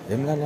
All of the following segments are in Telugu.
ఏం కాదు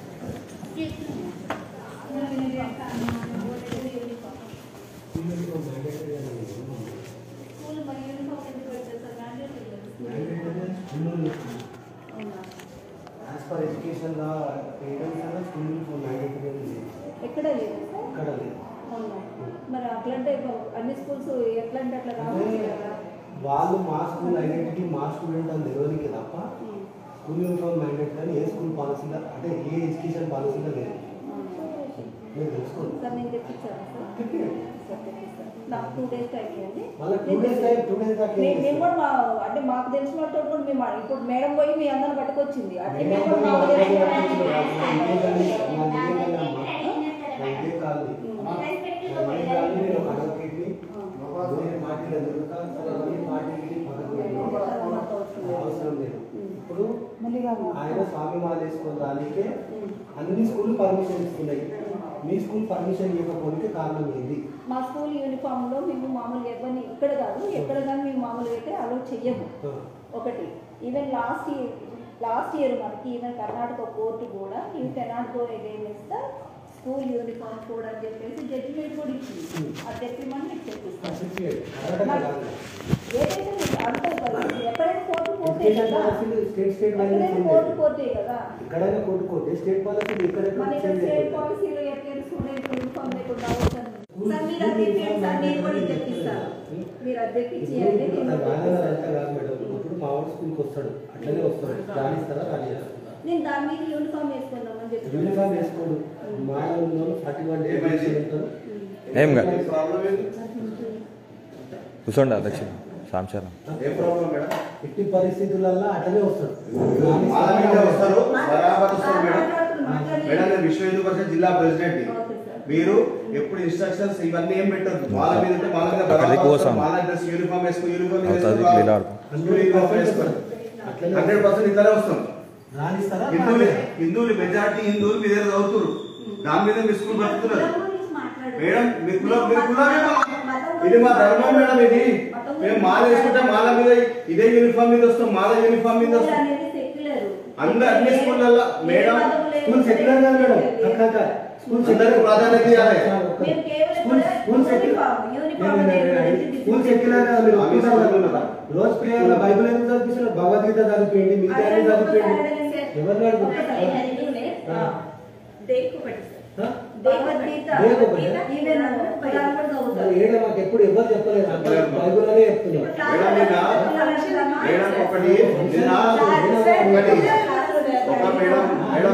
as per education law parents అన్న స్కూల్ యూనిఫామ్ మ్యాండేటరీ ఉంది ఎక్కడ లేదు సార్ ఇక్కడ లేదు అవునా మరి అట్లంటే ఇప్పుడు అన్ని స్కూల్స్ ఎట్లా అంటే అట్లా రావచ్చు కదా వాళ్ళు మా స్కూల్ ఐడెంటిటీ మా స్టూడెంట్ అని తెలియనికి తప్ప ఉమ్. స్కూల్ యూనిఫామ్ మ్యాండేట్ కానీ ఏ స్కూల్ పాలసీలో అంటే ఏ ఎడ్యుకేషన్ పాలసీలో లేదు అవునా. మీరు తెలుసుకోండి సార్ నేను తెప్పించాను సార్ తెప్పియండి. సార్ తెప్పిస్తాను నాకు టూ డేస్ టైం ఇవ్వండి మళ్ళీ two days time two days దాకా ఏం మేము మేము కూడా చేస్తారు? మా అంటే మాకు తెలిసిన వాళ్ళతో కూడా మేము ఇప్పుడు మేడం పోయి మీ అందరిని పట్టుకొచ్చింది అట్లే మేడం మేము కూడా పోయి మాకు వాళ్ళ తెలిసిన దగ్గర వాళ్ళని కూర్చుని రాదు. నా నిజంగానే అమ్మా. నా ఇదే కాదు. నా ఇదే కాదు. నేను ఒక అడ్వకేట్ని. వేరే పార్టీలో దొరుకుతా. సరే, ఈ పార్టీకి పక్కకు వెళ్ళి. అవసరం లేదు ఇప్పుడు మళ్ళీ కాదు ఆయన స్వామి మాల వేసుకొని రానికే అన్ని స్కూల్ పర్మిషన్ ఇస్తున్నాయి మీ స్కూల్ పర్మిషన్ ఇవ్వకపోతే కారణం ఏంది మా స్కూల్ యూనిఫామ్ లో మేము మామూలుగా ఎవరిని ఇక్కడ కాదు ఎక్కడ కానీ మేము మామూలుగా అయితే అలో చెయ్యము ఒకటి even last year last year మనకి ఈవెన్ కర్ణాటక కోర్టు కూడా you cannot go against the school uniform code అని చెప్పేసి జడ్జిమెంట్ కూడా ఇచ్చింది అది చెప్పిమని మీకు చెప్పిస్తాను ఏదైతే మీకు అంత ఎక్కడైనా కోర్టు కోర్టే ఎడ్యుకేషన్ కదా పాలసీలు స్టేట్ స్టేట్ వైజ్ ఎక్కడైనా కోర్టు కోర్టే కదా ఎక్కడైనా కొట్టుకోండి స్టేట్ పాలసీలు ఎక్కడెక్కడ మన ఇక్కడ చేంజ్ స్టేట్ అయిపోతాయి. పాలసీలో ఎక్కడైనా స్టూడెంట్ యూనిఫామ్ లేకుండా అవసరం సార్ మీరు అది తెప్పియండి సార్ నేను కూడా తెప్పిస్తాను మీరు అది తెప్పించి అంటే ఇప్పుడు నేను అది కూడా వాదన తెప్పిస్తాను. అంతా కాదు మేడం ఇప్పుడు మా వాడు స్కూల్కి వస్తాడు అట్లనే వస్తాడు రాణిస్తారా రానిస్తారా నేను దాని మీద యూనిఫామ్ వేసుకుందామని చెప్పి యూనిఫామ్ వేసుకోడు మా వాళ్ళు ఫార్టీ వన్ డేస్ ఉంటారు ఏం కాదు ప్రాబ్లం ఏంది కూర్చోండి అధ్యక్ష సాంశారం ఏ ప్రాబ్లం మేడం ఎట్టి పరిస్థితులలో అట్లనే వస్తాడు మాల మీద వస్తారు బరాబర్ వస్తారు మేడం మాట్లాడండి. మేడం నేను విశ్వ హిందూ పరిషత్ జిల్లా ప్రెసిడెంట్ ఓకే సార్. మీరు ఎప్పుడు ఇన్స్ట్రక్షన్స్ ఇవన్నీ ఏం పెట్టద్దు మాల మీద ఉంటే మాల మీద అక్కడికి బరాబర్ కోసం. వస్తారు. మాల డ్రెస్ యూనిఫామ్ వేసుకో యూనిఫామ్ అవుతుంది లీలాడు యూనిఫామ్ వేసుకోండి హండ్రెడ్ పర్సెంట్ ఇట్లానే వస్తాం రాణిస్తారా హిందువులు హిందువులు మెజారిటీ హిందువులు మీ దగ్గర చదువుతున్నారు దాని మీద మీ స్కూల్ బతుకుతున్నారు కులం గురించి మాట్లాడండి. మేడం మీ కులం మీ మతం- కులమే మా- మతం ఇది మా గురించి ధర్మం మేడం ఇది మతం మేము గురించి మాల వేసుకుంటే మాల మీద ఇదే యూనిఫామ్ మీద వస్తాం మాల యూనిఫామ్ మీద స్కూల్ వస్తాం అనేది సెక్యులర్. అందరూ అన్ని స్కూళ్ళల్లో ఏ మేడం, మతం లేదు, స్కూల్ సెక్యులర్ కాదు మేడం అక్క అక్క స్కూల్ అందరికీ ప్రాధాన్యత ఇవ్వాలి. మేము కేవలం school school secular uniform, uniform అనేది గురించి స్కూల్ సెక్యులర్ కాదు మీరు అవి ఒప్పుకుంటారా? చదువుతున్నారు. రోజు ప్రేయర్లో బైబిల్ ఎందుకు చదివిస్తున్నారు భగవద్గీత చదివిపోయింది మిగతా అన్ని చదివిపోయింది ఎవరిని అడుగుతారు ఆ? భగవద్గీత దేనికి ఒకటి? ఈవెన్ ఖురాన్ కూడా చదువుతారు. మరి ఏడ మాకు ఎప్పుడు ఎవరు చెప్పలేదు చెప్పలేదు. బైబిల్లోనే చెప్తున్నారు మేడం నిన్న మేడం ఒకటి నిన్న ఒకటి ఒక మేడం మేడం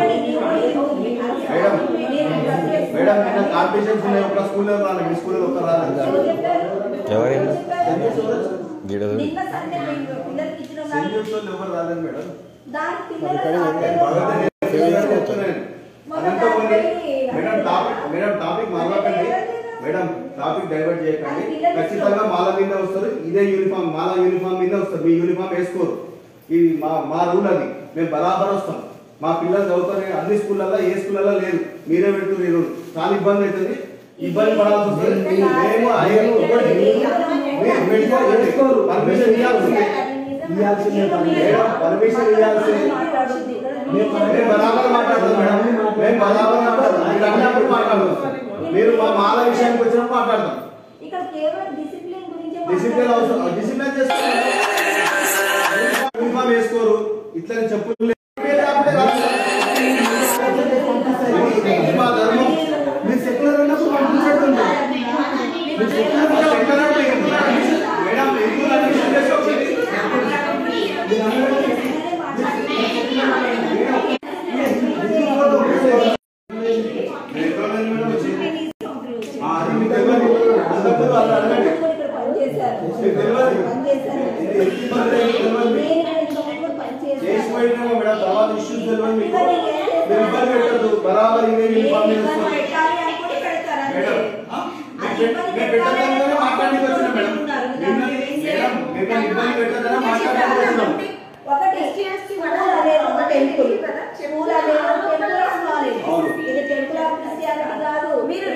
మేడం మేడం నిన్న కాంపిటీషన్స్ ఉన్నాయి ఒక స్కూల్లో రాలేదు మీ స్కూల్లో ఒక రాలేదు ఎవరైనా గీడ నిన్న సండే మేము పిల్లలకి ఇచ్చిన సెయింట్ జోసెఫ్ వాళ్ళు ఎవరు రాలేదు మేడం దాని పిల్లల నేను భగవద్గీత నేను చెప్తున్నాను. అదంతా ఉంది మేడం టాపిక్ మేడం టాపిక్ మాట్లాడండి మేడం టాపిక్ డైవర్ట్ చేయకండి ఖచ్చితంగా మాల మీద వస్తారు ఇదే యూనిఫామ్ మాల యూనిఫామ్ మీద వస్తారు మీ యూనిఫామ్ వేసుకోరు ఇది మా మా రూల్ అది మేము బరాబర్ వస్తాం మా పిల్లలు చదువుతారు అన్ని స్కూళ్ళల్లో ఏ స్కూళ్ళల్లో లేదు మీరే పెడుతున్నారు ఈ రూల్ చాలా ఇబ్బంది అవుతుంది ఇబ్బంది పడాల్సి వస్తుంది మేము ఐదు ఒకటి మీరు పెట్టుకోరు పర్మిషన్ ఇవ్వాల్సిందే ఇవ్వాల్సిందే మేడం పర్మిషన్ ఇవ్వాల్సిందే మేము బరాబర్ మాట్లాడతాం మేడం మేము బరాబర్ మాట్లాడతాం మీరు అన్నప్పుడు మాట్లాడతాం మీరు మా మాల విషయానికి వచ్చినప్పుడు మాట్లాడతాం ఇక్కడ కేవలం డిసిప్లిన్ గురించి డిసిప్లిన్ అవసరం డిసిప్లిన్ చేసుకోవాలి యూనిఫామ్ వేసుకోరు ఇట్లా చెప్పులు ఇది మా ధర్మం మీరు సెక్యులర్ ఉన్నప్పుడు పంపించండి మేడం హిందువులు అడ్మిషన్ చేసుకోవాలి మీరు ఎక్కడ ఉన్నారు మేడం వచ్చి ఆ, అది మీకు తెలియదు అందరికీ వాళ్ళు అడగండి ఇక్కడ పనిచేశారు మీకు తెలియదు పనిచేశారు ఇది ఎంత ఇబ్బంది అయిందో తెలియదు నేను ఇంతకుముందు కూడా పనిచేశాను చేసిపోయినామో మేడం తర్వాత ఇష్యూస్ తెలియదు మీకు మీరు ఇబ్బంది పెట్టద్దు బరాబర్ ఇదే యూనిఫామ్ మీద వస్తుంది. మేడం ఆ? మీరు పెట్- మీరు పెట్టద్దనే మాట్లాడడానికి వచ్చిన మేడం నిన్న- మేడం మిమ్మల్ని ఇబ్బంది పెట్టద్దనే మాట్లాడడానికి వచ్చినాం ఒకటి స్కూల్ అనేది ఒక టెంపుల్ స్కూల్ అనేది ఒక టెంపుల్ ఆఫ్ నాలెడ్జ్ అవును. ఇది టెంపుల్ ఆఫ్ క్రిస్టియానిటీ కాదు మీరు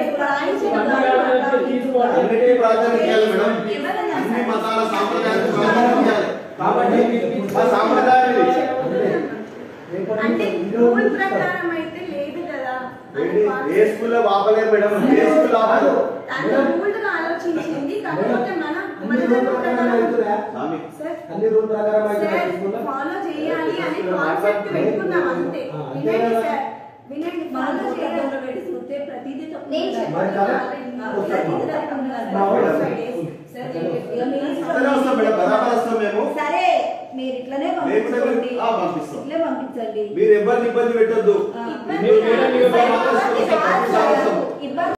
అన్నిటికీ ప్రాధాన్యత ఇవ్వాలి మేడం అన్ని మతాల సాంప్రదాయాలకు ప్రాధాన్యత ఇవ్వాలి కాబట్టి ఆ సాంప్రదాయాలు అంటే నువ్వు స్వామి సార్ అన్ని రూల్ ప్రకారం అయితే సార్ తీసుకున్నా ఫాలో చేయాలి అని కాన్సెప్ట్ పెట్టుకున్నాం అంతే ఆ, అంతే వినండి కదా? సార్ వినండి మనం ఫాలో చేయాలి కోటలో పెట్టి చూస్తే ప్రతిదీ తప్పు నేను ఉండాలి. మరి కదా? ఆ, ఒకసారి ప్రతిదీ మా- తప్పు ఉండాలి. మా వాడు Five days. సరే, ఇక మీ ఇష్టం. అట్లనే వస్తాం మేడం బరాబర్ వస్తాం మేము సరే మీరు ఇట్లనే మేము పంపించండి ఆ, పంపిస్తాం. ఇట్లే పంపించండి మీరు ఎవరిని ఇబ్బంది పెట్టొద్దు ఆ. మీరు మేడం, మీరు ఇబ్బంది మాత్రం కాదు, వస్తాం, ప్రతిసారి వస్తాం. ఇబ్బంది